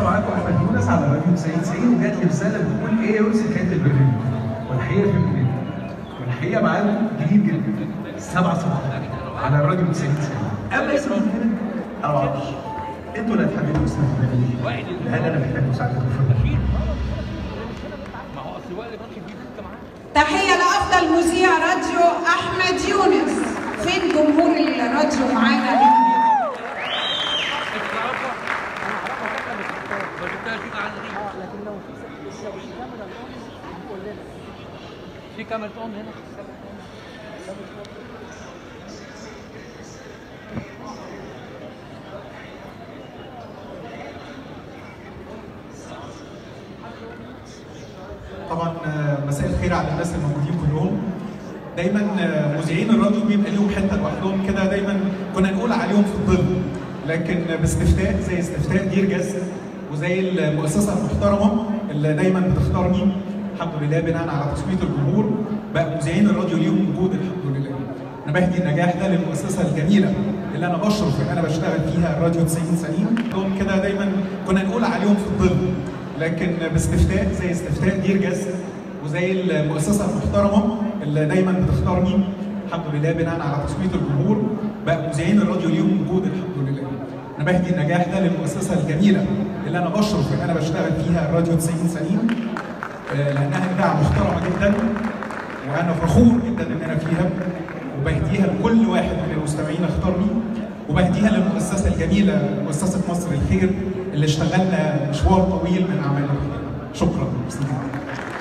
لسه معاكم احمد يونس على راديو 90 وجات لي رساله بتقول ايه يا يوسف كانت البرنامج والحقيقه في جدا والحقيقه معاكم جديد جدا السبعة صباحا على الراديو 90 اما اسم البرنامج انا ما اعرفش انتوا اللي هتحددوا اسم البرنامج لان انا محتاج مساعدتكم في الموضوع. ما هو اصل وائل الراجل جديد انت معاه تحية لأفضل مذيع راديو أحمد يونس فين جمهور الراديو معانا انت تعرفها انا اعرفها حتى اللي كنت ما جبتهاش فيك عن غير لكن لو في لو في كاميرا اون قول لنا في كاميرا اون هنا طبعا آه، مساء الخير على الناس الموجودين كلهم دايما آه، مذيعين الراديو بيبقى لهم حته لوحدهم كده دايما كنا نقول عليهم في الظل لكن باستفتاء زي استفتاء دير جاز وزي المؤسسه المحترمه اللي دايما بتختارني الحمد لله بناء على تصويت الجمهور بقى مذيعين الراديو ليهم وجود الحمد لله انا بهدي النجاح ده للمؤسسه الجميله اللي انا بشرف ان انا بشتغل فيها الراديو 90 90 دول كده دايما كنا نقول عليهم في الظل لكن باستفتاء زي استفتاء دير جاز وزي المؤسسه المحترمه اللي دايما بتختارني الحمد لله بناء على تصويت الجمهور بقى مذيعين الراديو ليهم وجود الحمد لله انا بهدي النجاح ده للمؤسسه الجميله اللي انا بشرف ان انا بشتغل فيها الراديو 90 90 آه، لانها اذاعه محترمه جدا وانا فخور جدا ان انا فيها وبهديها لكل واحد من المستمعين اختارني وبهديها للمؤسسه الجميله مؤسسه مصر الخير اللي اشتغلنا مشوار طويل من اعمال الخير شكرا ميرسي جداً.